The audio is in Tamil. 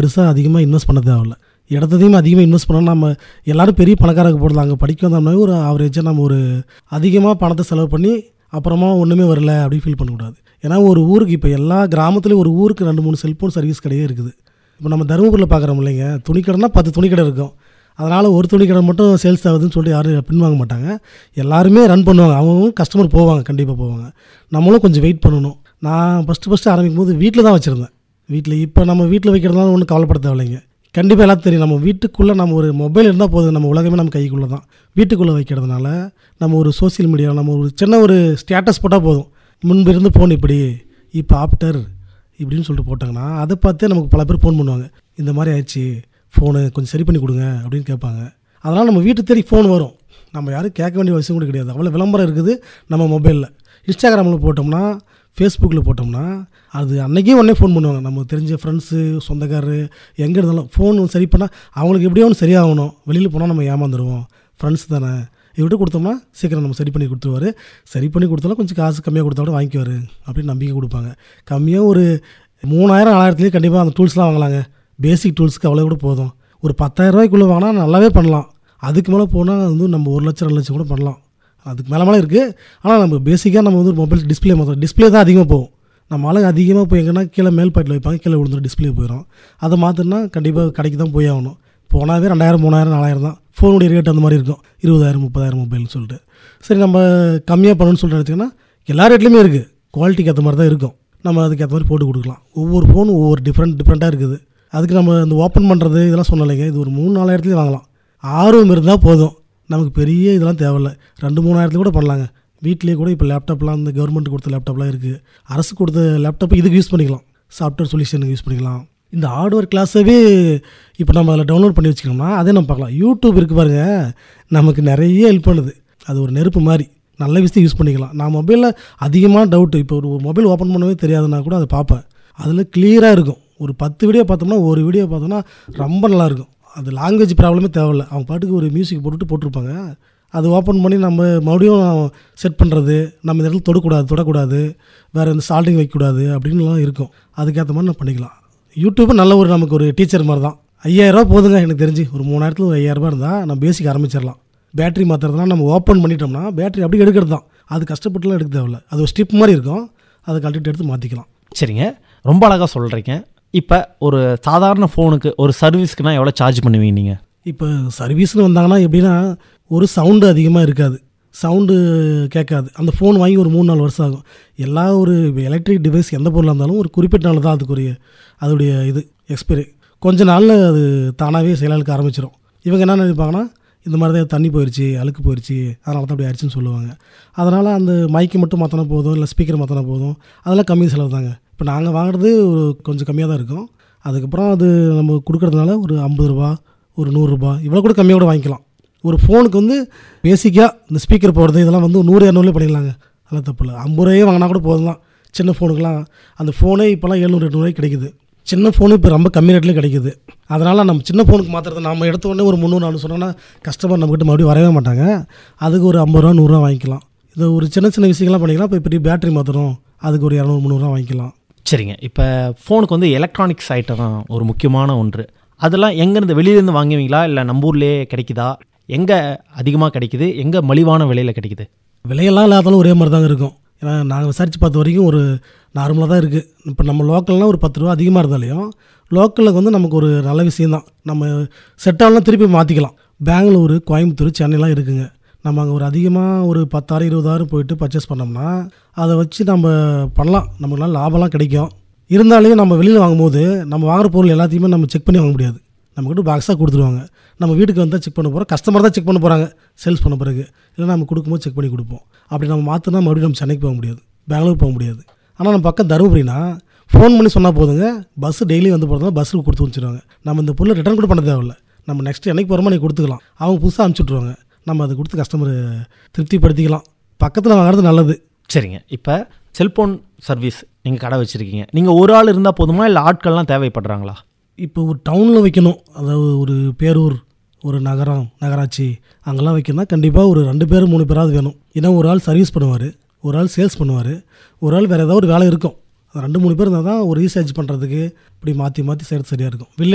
பெருசாக அதிகமாக இன்வெஸ்ட் பண்ண தேவையில்ல இடத்தையும் அதிகமாக இன்வெஸ்ட் பண்ணால் நம்ம எல்லாரும் பெரிய பணக்காரருக்கு போடலாம் அங்கே படிக்க வந்தோம்னா ஒரு ஆவரேஜாக நம்ம ஒரு அதிகமாக பணத்தை செலவு பண்ணி அப்புறமா ஒன்றுமே வரல அப்படின்னு ஃபீல் பண்ணக்கூடாது ஏன்னா ஒரு ஊருக்கு இப்போ எல்லா கிராமத்துலேயும் ஒரு ஊருக்கு ரெண்டு மூணு செல்ஃபோன் சர்வீஸ் கடையே இருக்குது இப்போ நம்ம தருமபுரியில் பார்க்குறோம் இல்லைங்க துணிக்கடைனா பத்து துணிக்கடை இருக்கும் அதனால் ஒரு துணிக்கடை மட்டும் சேல்ஸ் ஆகுதுன்னு சொல்லிட்டு யாரும் பின்வாங்க மாட்டாங்க எல்லாருமே ரன் பண்ணுவாங்க அவங்க கஸ்டமர் போவாங்க கண்டிப்பாக போவாங்க நம்மளும் கொஞ்சம் வெயிட் பண்ணணும் நான் ஃபஸ்ட்டு ஃபஸ்ட்டு ஆரம்பிக்கும் போது வீட்டில் தான் வச்சுருந்தேன் வீட்டில் இப்போ நம்ம வீட்டில் வைக்கிறதுனால ஒன்றும் கவலைப்பட தேவையில்லைங்க கண்டிப்பாக எல்லாத்தையும் தெரியும் நம்ம வீட்டுக்குள்ளே நம்ம ஒரு மொபைல் இருந்தால் போதும் நம்ம உலகமே நம்ம கைக்குள்ளே தான் வீட்டுக்குள்ளே வைக்கிறதுனால நம்ம ஒரு சோஷியல் மீடியா நம்ம ஒரு சின்ன ஒரு ஸ்டேட்டஸ் போட்டால் போதும் முன்பு இருந்து ஃபோன் இப்படி இப்போ ஆஃப்டர் இப்படின்னு சொல்லிட்டு போட்டாங்கன்னா அதை பார்த்தே நமக்கு பல பேர் ஃபோன் பண்ணுவாங்க இந்த மாதிரி ஆயிடுச்சு ஃபோனு கொஞ்சம் சரி பண்ணி கொடுங்க அப்படின்னு கேட்பாங்க அதனால் நம்ம வீட்டு தேடி ஃபோன் வரும் நம்ம யாரும் கேட்க வேண்டிய அவசியம் கூட கிடையாது அவ்வளோ விளம்பரம் இருக்குது நம்ம மொபைலில் இன்ஸ்டாகிராமில் போட்டோம்னா ஃபேஸ்புக்கில் போட்டோம்னா அது அன்றைக்கே உடனே ஃபோன் பண்ணுவாங்க நம்ம தெரிஞ்ச ஃப்ரெண்ட்ஸு சொந்தக்காரரு எங்கே இருந்தாலும் ஃபோன் சரி பண்ணால் அவங்களுக்கு எப்படியோ ஒன்று சரியாகணும் வெளியில் போனால் நம்ம ஏமாந்துருவோம் ஃப்ரெண்ட்ஸ் தானே இவர்கிட்ட கொடுத்தோம்னா சீக்கிரம் நம்ம சரி பண்ணி கொடுத்துருவாரு சரி பண்ணி கொடுத்தாலும் கொஞ்சம் காசு கம்மியாக கொடுத்தா கூட வாங்கிக்குவார் அப்படின்னு நம்பிக்கை கொடுப்பாங்க கம்மியாக ஒரு மூணாயிரம் நாலாயிரத்துலேயே கண்டிப்பாக அந்த டூல்ஸ்லாம் வாங்கலாங்க பேசிக் டூல்ஸ்க்கு அவ்வளோ கூட போதும் ஒரு பத்தாயிரம் ரூபாய்க்குள்ளே வாங்கினா நல்லாவே பண்ணலாம் அதுக்கு மேலே போனால் வந்து நம்ம ஒரு லட்சம் ரெண்டு லட்சம் கூட பண்ணலாம் அதுக்கு மேலே மேலே இருக்குது ஆனால் நம்ம பேசிக்காக நம்ம வந்து மொபைல் டிஸ்பிளே மாத்திரம் டிஸ்பிளே தான் அதிகமாக போகும் நம்ம ஆளுங்க அதிகமாக போய் எங்கன்னா கீழே மேல் பாட்டில் வைப்பாங்க கீழே விழுந்துட்டு டிஸ்பிளே போயிடும் அதை மாற்றினா கண்டிப்பாக கடைக்கு தான் போய் ஆகணும் போனாவே ரெண்டாயிரம் மூணாயிரம் நாலாயிரம் தான் ஃபோனுடைய ரேட் அந்த மாதிரி இருக்கும் இருபதாயிரம் முப்பதாயிரம் மொபைல்னு சொல்லிட்டு சரி நம்ம கம்மியாக பண்ணணும்னு சொல்லிட்டு நினச்சிங்கன்னா எல்லா ரேட்லையுமே இருக்குது குவாலிட்டிக்கு ஏற்ற மாதிரி தான் இருக்கும் நம்ம அதுக்கு ஏற்ற மாதிரி போட்டு கொடுக்கலாம் ஒவ்வொரு ஃபோனும் ஒவ்வொரு டிஃப்ரெண்ட் டிஃப்ரெண்ட்டாக இருக்குது அதுக்கு நம்ம இந்த ஓப்பன் பண்ணுறது இதெல்லாம் சொன்னலைங்க இது ஒரு மூணு நாலாயிரத்துலேயும் வாங்கலாம் ஆர்வம் இருந்தால் போதும் நமக்கு பெரிய இதெல்லாம் தேவையில்ல ரெண்டு மூணாயிரத்துல கூட பண்ணலாங்க வீட்டிலேயே கூட இப்போ லேப்டாப்லாம் இந்த கவர்மெண்ட் கொடுத்த லேப்டாப்லாம் இருக்குது அரசு கொடுத்த லேப்டாப் இதுக்கு யூஸ் பண்ணிக்கலாம் சாஃப்ட்வேர் சொல்யூஷனுக்கு யூஸ் பண்ணிக்கலாம் இந்த ஹார்ட்வேர் கிளாஸவே இப்போ நம்ம அதில் டவுன்லோட் பண்ணி வச்சுக்கோம்னா அதே நம்ம பார்க்கலாம் யூடியூப் இருக்குது பாருங்க நமக்கு நிறைய ஹெல்ப் பண்ணுது அது ஒரு நெருப்பு மாதிரி நல்ல விஷயத்தை யூஸ் பண்ணிக்கலாம் நான் மொபைலில் அதிகமான டவுட்டு இப்போ ஒரு மொபைல் ஓப்பன் பண்ணவே தெரியாதுன்னா கூட அதை பார்ப்பேன் அதில் கிளியராக இருக்கும் ஒரு பத்து வீடியோ பார்த்தோம்னா ஒரு வீடியோ பார்த்தோம்னா ரொம்ப நல்லாயிருக்கும் அது லாங்குவேஜ் ப்ராப்ளமே தேவையில்ல அவங்க பாட்டுக்கு ஒரு மியூசிக் போட்டுட்டு போட்டிருப்பாங்க அது ஓப்பன் பண்ணி நம்ம மறுபடியும் செட் பண்ணுறது நம்ம இந்த இடத்துல தொடக்கூடாது தொடக்கூடாது வேறு எந்த சால்ட்டிங் வைக்கக்கூடாது அப்படின்லாம் இருக்கும் அதுக்கேற்ற மாதிரி நம்ம பண்ணிக்கலாம் யூடியூப் நல்ல ஒரு நமக்கு ஒரு டீச்சர் மாதிரி தான் ஐயாயிரரூபா போதுங்க எனக்கு தெரிஞ்சு ஒரு மூணாயிரத்துல ஒரு ஐயாயிரரூபா இருந்தால் நம்ம பேசிக் ஆரம்பிச்சிடலாம் பேட்டரி மாற்றுறதுலாம் நம்ம ஓப்பன் பண்ணிட்டோம்னா பேட்டரி அப்படி எடுக்கிறது தான் அது கஷ்டப்பட்டுலாம் எடுக்க தேவையில்ல அது ஒரு ஸ்டிப் மாதிரி இருக்கும் அதை கழட்டிட்டு எடுத்து மாற்றிக்கலாம் சரிங்க ரொம்ப அழகாக சொல்கிறீங்க இப்போ ஒரு சாதாரண ஃபோனுக்கு ஒரு சர்வீஸ்க்குனா எவ்வளோ சார்ஜ் பண்ணுவீங்க நீங்கள் இப்போ சர்வீஸ்னு வந்தாங்கன்னா எப்படின்னா ஒரு சவுண்டு அதிகமாக இருக்காது சவுண்டு கேட்காது அந்த ஃபோன் வாங்கி ஒரு மூணு நாலு வருஷம் ஆகும் எல்லா ஒரு எலக்ட்ரிக் டிவைஸ் எந்த பொருளாக இருந்தாலும் ஒரு குறிப்பிட்ட நாள் தான் அதுக்குரிய அதோடைய இது எக்ஸ்பைரி கொஞ்ச நாளில் அது தானாகவே செயலாளுக்கு ஆரம்பிச்சிடும் இவங்க என்ன நினைப்பாங்கன்னா இந்த மாதிரி தான் தண்ணி போயிடுச்சு அழுக்கு போயிடுச்சு அதனால தான் அப்படி ஆயிடுச்சுன்னு சொல்லுவாங்க அதனால் அந்த மைக்கு மட்டும் மாற்றினா போதும் இல்லை ஸ்பீக்கர் மாற்றினா போதும் அதெல்லாம் கம்மி செலவு தாங்க இப்போ நாங்கள் வாங்குறது ஒரு கொஞ்சம் கம்மியாக தான் இருக்கும் அதுக்கப்புறம் அது நம்ம கொடுக்கறதுனால ஒரு ஐம்பது ரூபா ஒரு நூறுரூபா இவ்வளோ கூட கம்மியாக கூட வாங்கிக்கலாம் ஒரு ஃபோனுக்கு வந்து பேசிக்காக இந்த ஸ்பீக்கர் போடுறது இதெல்லாம் வந்து நூறு இரநூறுலேயே பண்ணிடலாங்க அதெல்லாம் தப்பு இல்லை ஐம்பது ரூபாயே வாங்கினா கூட போதும் தான் சின்ன ஃபோனுக்கெலாம் அந்த ஃபோனே இப்போலாம் எழுநூறு எட்நூறுவாய்க்கு கிடைக்குது சின்ன ஃபோனு இப்போ ரொம்ப கம்மி ரேட்லேயே கிடைக்குது அதனால் நம்ம சின்ன ஃபோனுக்கு மாற்றுறது நம்ம எடுத்த உடனே ஒரு முந்நூறு நானூறு சொன்னோன்னா கஸ்டமர் நம்மக்கிட்ட மறுபடியும் வரவே மாட்டாங்க அதுக்கு ஒரு ஐம்பது ரூபா நூறுரூவா வாங்கிக்கலாம் இது ஒரு சின்ன சின்ன விஷயங்கள்லாம் பண்ணிக்கலாம் இப்போ பெரிய பேட்டரி மாற்றணும் அதுக்கு ஒரு இரநூறு முந்நூறுரூவா வாங்கிக்கலாம் சரிங்க இப்போ ஃபோனுக்கு வந்து எலக்ட்ரானிக்ஸ் ஐட்டம் ஒரு முக்கியமான ஒன்று அதெல்லாம் எங்கேருந்து வெளியிலேருந்து வாங்குவீங்களா இல்லை நம்ம ஊர்லேயே கிடைக்குதா எங்கே அதிகமாக கிடைக்குது எங்கே மலிவான விலையில் கிடைக்குது விலையெல்லாம் இல்லாதாலும் ஒரே மாதிரி தாங்க இருக்கும் ஏன்னா நாங்கள் விசாரித்து பார்த்த வரைக்கும் ஒரு நார்மலாக தான் இருக்குது இப்போ நம்ம லோக்கல்னால் ஒரு பத்து ரூபா அதிகமாக இருந்தாலையும் லோக்கலில் வந்து நமக்கு ஒரு நல்ல விஷயந்தான் நம்ம செட் ஆகலாம் திருப்பி மாற்றிக்கலாம் பெங்களூரு கோயம்புத்தூர் சென்னைலாம் இருக்குங்க நம்ம அங்கே ஒரு அதிகமாக ஒரு பத்தாயிரம் இருபதாயிரம் போயிட்டு பர்ச்சேஸ் பண்ணோம்னா அதை வச்சு நம்ம பண்ணலாம் நமக்குலாம் லாபம்லாம் கிடைக்கும் இருந்தாலையும் நம்ம வெளியில் வாங்கும்போது நம்ம வாங்குற பொருள் எல்லாத்தையுமே நம்ம செக் பண்ணி வாங்க முடியாது நம்மக்கிட்ட பாக்ஸாக கொடுத்துருவாங்க நம்ம வீட்டுக்கு வந்தால் செக் பண்ண போகிறோம் கஸ்டமர் தான் செக் பண்ண போகிறாங்க சேல்ஸ் பண்ண பிறகு இல்லை நம்ம கொடுக்கும்போது செக் பண்ணி கொடுப்போம் அப்படி நம்ம மாற்றினா மறுபடியும் நம்ம சென்னைக்கு போக முடியாது பெங்களூர் போக முடியாது ஆனால் நம்ம பக்கம் தருமபுரினா ஃபோன் பண்ணி சொன்னால் போதுங்க பஸ் டெய்லி வந்து போகிறதுனால பஸ்ஸுக்கு கொடுத்து வச்சுருவாங்க நம்ம இந்த பொருளை ரிட்டர்ன் கூட பண்ண தேவையில்ல நம்ம நெக்ஸ்ட் என்னைக்கு போகிறோமோ நீ கொடுத்துக்கலாம் அவங்க புதுசாக அனுப்பிச்சுட்ருவாங்க நம்ம அதை கொடுத்து கஸ்டமர் திருப்திப்படுத்திக்கலாம் பக்கத்தில் வாங்குறது நல்லது சரிங்க இப்போ செல்ஃபோன் சர்வீஸ் நீங்கள் கடை வச்சுருக்கீங்க நீங்கள் ஒரு ஆள் இருந்தால் போதுமா இல்லை ஆட்கள்லாம் தேவைப்படுறாங்களா இப்போ ஒரு டவுனில் வைக்கணும் அதாவது ஒரு பேரூர் ஒரு நகரம் நகராட்சி அங்கெல்லாம் வைக்கணும்னா கண்டிப்பாக ஒரு ரெண்டு பேர் மூணு பேராவது வேணும் ஏன்னா ஒரு ஆள் சர்வீஸ் பண்ணுவார் ஒரு ஆள் சேல்ஸ் பண்ணுவார் ஒரு ஆள் வேறு ஏதாவது ஒரு வேலை இருக்கும் ரெண்டு மூணு பேர் இருந்தால் தான் ஒரு ரீசார்ஜ் பண்ணுறதுக்கு இப்படி மாற்றி மாற்றி செய்கிறது சரியாக இருக்கும் வில்லேஜ்